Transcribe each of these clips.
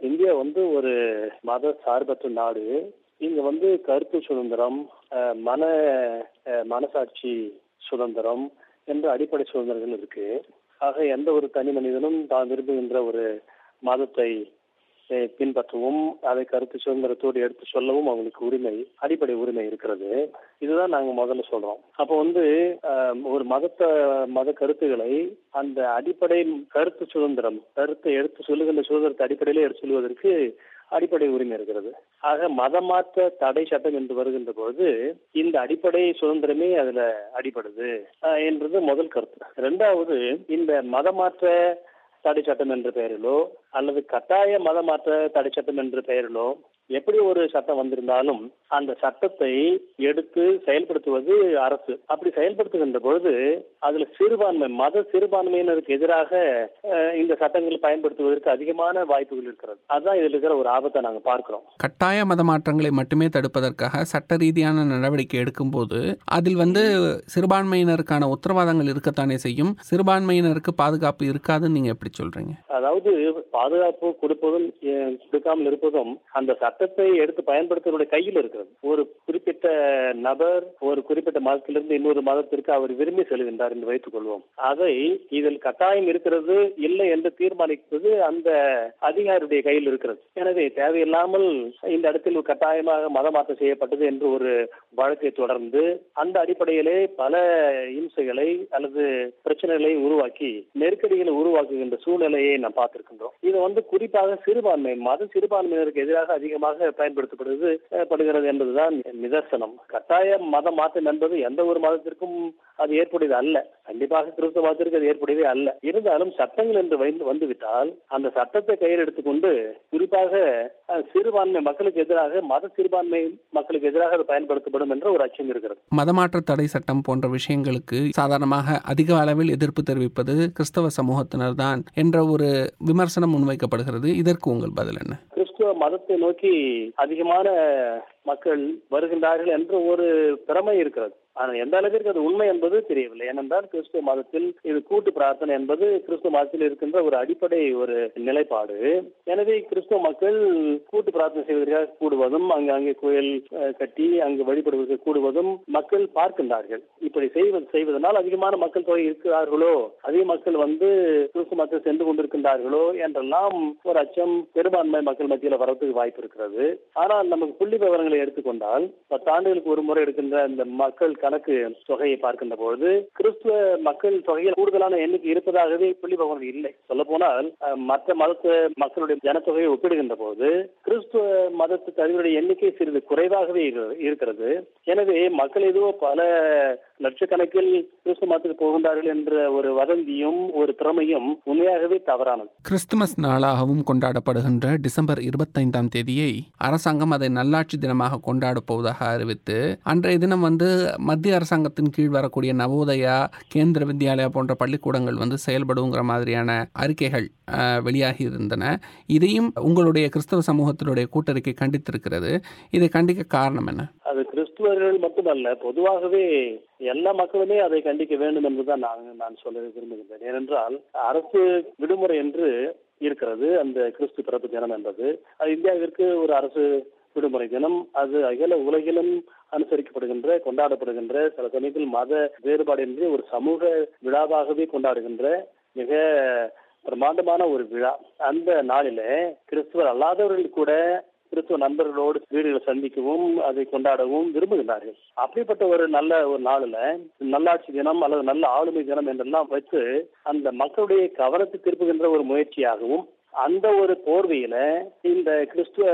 India வந்து ஒரு மத சார்பற்ற நாடு இங்க வந்து கருத்து சுதந்திரம் அஹ், மன அஹ், மனசாட்சி சுதந்திரம் என்ற அடிப்படை சுதந்திரங்கள் இருக்கு ஆக எந்த ஒரு தனி மனிதனும் தான் விரும்புகின்ற ஒரு மதத்தை அஹ், பின்பற்றவும் அதை கருத்து சுதந்திரத்தோடு எடுத்து சொல்லவும் அவங்களுக்கு உரிமை அடிப்படை உரிமை இருக்கிறது இதுதான் நாங்க முதல்ல சொல்றோம் அப்போ வந்து அஹ், ஒரு மதத்தை மத கருத்துக்களை அந்த அடிப்படை கருத்து சுதந்திரம் கருத்தை எடுத்து சொல்லுகின்ற சுதந்திரத்தை அடிப்படையிலே எடுத்து சொல்வதற்கு அடிப்படை உரிமை இருக்கிறது ஆக மதமாற்ற தடை சட்டம் என்று வருகின்ற பொழுது இந்த அடிப்படை சுதந்திரமே அதுல அடிபடுது அஹ், என்றது முதல் கருத்து இரண்டாவது இந்த மதமாற்ற தடை சட்டம் என்ற பெயரிலோ அல்லது கட்டாய மதமாற்ற தடை சட்டம் என்ற பெயரிலோ எப்படி ஒரு சட்டம் வந்திருந்தாலும் அந்த சட்டத்தை எடுத்து செயல்படுத்துவது அரசு அப்படி செயல்படுத்துகின்ற பொழுது அதுல சிறுபான்மை மத சிறுபான்மையினருக்கு எதிராக அஹ், இந்த சட்டங்கள் பயன்படுத்துவதற்கு அதிகமான வாய்ப்புகள் இருக்கிறது அதுதான் இதுல இருக்கிற ஒரு ஆபத்தை நாங்க பார்க்கிறோம் கட்டாய மத மாற்றங்களை மட்டுமே தடுப்பதற்காக சட்ட ரீதியான நடவடிக்கை எடுக்கும்போது அதில் வந்து சிறுபான்மையினருக்கான உத்தரவாதங்கள் இருக்கத்தானே செய்யும் சிறுபான்மையினருக்கு பாதுகாப்பு இருக்காதுன்னு நீங்க எப்படி சொல்றீங்க அதாவது பாதுகாப்பு கொடுப்பதும் அஹ், கொடுக்காமல் இருப்பதும் அந்த சட்டத்தை எடுத்து பயன்படுத்துவதனுடைய கையில் இருக்கிறது ஒரு குறிப்பிட்ட நபர் ஒரு குறிப்பிட்ட மதத்திலிருந்து இன்னொரு மதத்திற்கு அவர் விரும்பி செல்கின்றார் என்று வைத்துக் கொள்வோம் அதை இதில் கட்டாயம் இருக்கிறது இல்லை என்று தீர்மானிப்பது அந்த அதிகாரியுடைய கையில் இருக்கிறது எனவே தேவையில்லாமல் இந்த இடத்தில் கட்டாயமாக மதமாற்றம் செய்யப்பட்டது என்று ஒரு வழக்கை தொடர்ந்து அந்த அடிப்படையிலே பல இம்சைகளை அல்லது பிரச்சனைகளை உருவாக்கி நெருக்கடிகளை உருவாக்குகின்ற சூழ்நிலையை நாம் பார்த்திருக்கின்றோம் இது வந்து குறிப்பாக சிறுபான்மை மத சிறுபான்மையினருக்கு எதிராக அதிகமாக பயன்படுத்தப்படுவது அஹ், படுகிறது என்பதுதான் நிதர்சனம் கட்டாய மத மாற்றம் என்பது எந்த ஒரு மதத்திற்கும் அது ஏற்புடையது அல்ல கண்டிப்பாக கிறிஸ்தவ மதத்திற்கு அது ஏற்புடையதே அல்ல இருந்தாலும் சட்டங்கள் என்று வந்து வந்துவிட்டால் அந்த சட்டத்தை கையில் எடுத்துக்கொண்டு குறிப்பாக அஹ், சிறுபான்மை மக்களுக்கு எதிராக மத சிறுபான்மை மக்களுக்கு எதிராக அது பயன்படுத்தப்படும் என்ற ஒரு அச்சம் இருக்கிறது மதமாற்ற தடை சட்டம் போன்ற விஷயங்களுக்கு சாதாரணமாக அதிக அளவில் எதிர்ப்பு தெரிவிப்பது கிறிஸ்தவ சமூகத்தினர் தான் என்ற ஒரு விமர்சனம் முன்வைக்கப்படுகிறது இதற்கு உங்கள் பதில் என்ன கிறிஸ்துவ மதத்தை நோக்கி அதிகமான மக்கள் வருகின்றார்கள் என்ற ஒரு திறமை இருக்கிறது ஆனால் எந்த அளவிற்கு அது உண்மை என்பது தெரியவில்லை ஏனென்றால் கிறிஸ்துவ மதத்தில் இது கூட்டு பிரார்த்தனை என்பது கிறிஸ்துவ மதத்தில் இருக்கின்ற ஒரு அடிப்படை ஒரு நிலைப்பாடு எனவே கிறிஸ்துவ மக்கள் கூட்டு பிரார்த்தனை செய்வதற்காக கூடுவதும் அங்கு அங்கே கோயில் அஹ், கட்டி அங்கு வழிபடுவதற்கு கூடுவதும் மக்கள் பார்க்கின்றார்கள் இப்படி செய்வது செய்வதனால் அதிகமான மக்கள் தொகை இருக்கிறார்களோ அதிக மக்கள் வந்து கிறிஸ்துவ மதத்தில் சென்று கொண்டிருக்கின்றார்களோ என்றெல்லாம் ஒரு அச்சம் பெரும்பான்மை மக்கள் மத்தியில் வரதுக்கு வாய்ப்பு இருக்கிறது ஆனால் நமக்கு புள்ளி விவரங்களை எடுத்துக்கொண்டால் பத்தாண்டுகளுக்கு ஒரு முறை எடுக்கின்ற இந்த மக்கள் கணக்கு தொகையை பார்க்கின்ற பொழுது கிறிஸ்துவ மக்கள் தொகையில் கூடுதலான எண்ணிக்கை இருப்பதாகவே புள்ளி விவரங்கள் இல்லை சொல்ல போனால் மற்ற மதத்து மக்களுடைய ஜனத்தொகையை ஒப்பிடுகின்ற போது கிறிஸ்துவ மதத்து அறிவுடைய எண்ணிக்கை சிறிது குறைவாகவே இருக்கிறது- இருக்கிறது எனவே மக்கள் ஏதோ பல லட்சக்கணக்கில் கிறிஸ்துவ மதத்துக்கு போகின்றார்கள் என்ற ஒரு வதந்தியும் ஒரு திறமையும் உண்மையாகவே தவறானது கிறிஸ்துமஸ் நாளாகவும் கொண்டாடப்படுகின்ற டிசம்பர் இருபத்தைந்தாம் தேதியை அரசாங்கம் அதை நல்லாட்சி தினமாக கொண்டாடப் போவதாக அறிவித்து அன்றைய தினம் வந்து மத்திய அரசாங்கத்தின் கீழ் வரக்கூடிய நவோதயா கேந்திர வித்யாலயா போன்ற பள்ளிக்கூடங்கள் வந்து செயல்படுங்கிற மாதிரியான அறிக்கைகள் அஹ், வெளியாகி இருந்தன இதையும் உங்களுடைய கிறிஸ்தவ சமூகத்தினுடைய கூட்டறிக்கை கண்டித்திருக்கிறது இதை கண்டிக்க காரணம் என்ன அது கிறிஸ்துவர்கள் மட்டுமல்ல பொதுவாகவே எல்லா மக்களுமே அதை கண்டிக்க வேண்டும் என்றுதான் நான் நான் சொல்ல விரும்புகின்றேன் ஏனென்றால் அரசு விடுமுறை என்று இருக்கிறது அந்த கிறிஸ்து பிறப்பு தினம் என்பது அது இந்தியாவிற்கு ஒரு அரசு விடுமுறை தினம் அது அகில உலகிலும் அனுசரிக்கப்படுகின்ற கொண்டாடப்படுகின்ற சில சமயத்தில் மத வேறுபாடின்றி ஒரு சமூக விழாவாகவே கொண்டாடுகின்ற மிக பிரம்மாண்டமான ஒரு விழா அந்த நாளில கிறிஸ்துவர் அல்லாதவர்கள் கூட கிறிஸ்துவ நண்பர்களோடு வீடுகளை சந்திக்கவும் அதை கொண்டாடவும் விரும்புகிறார்கள் அப்படிப்பட்ட ஒரு நல்ல ஒரு நாளில் நல்லாட்சி தினம் அல்லது நல்ல ஆளுமை தினம் என்றெல்லாம் வச்சு அந்த மக்களுடைய கவனத்தை திருப்புகின்ற ஒரு முயற்சியாகவும் அந்த ஒரு போர்வையில இந்த கிறிஸ்துவ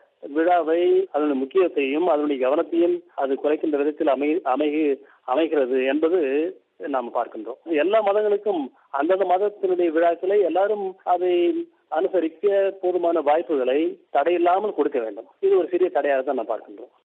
விழாவை அதனுடைய முக்கியத்தையும் அதனுடைய கவனத்தையும் அது குறைக்கின்ற விதத்தில் அமை அமை அமைகிறது என்பது நாம் பார்க்கின்றோம் எல்லா மதங்களுக்கும் அந்தந்த மதத்தினுடைய விழாக்களை எல்லாரும் அதை அனுசரிக்க போதுமான வாய்ப்புகளை தடையில்லாமல் கொடுக்க வேண்டும் இது ஒரு சிறிய தடையாக தான் நான் பார்க்கின்றோம்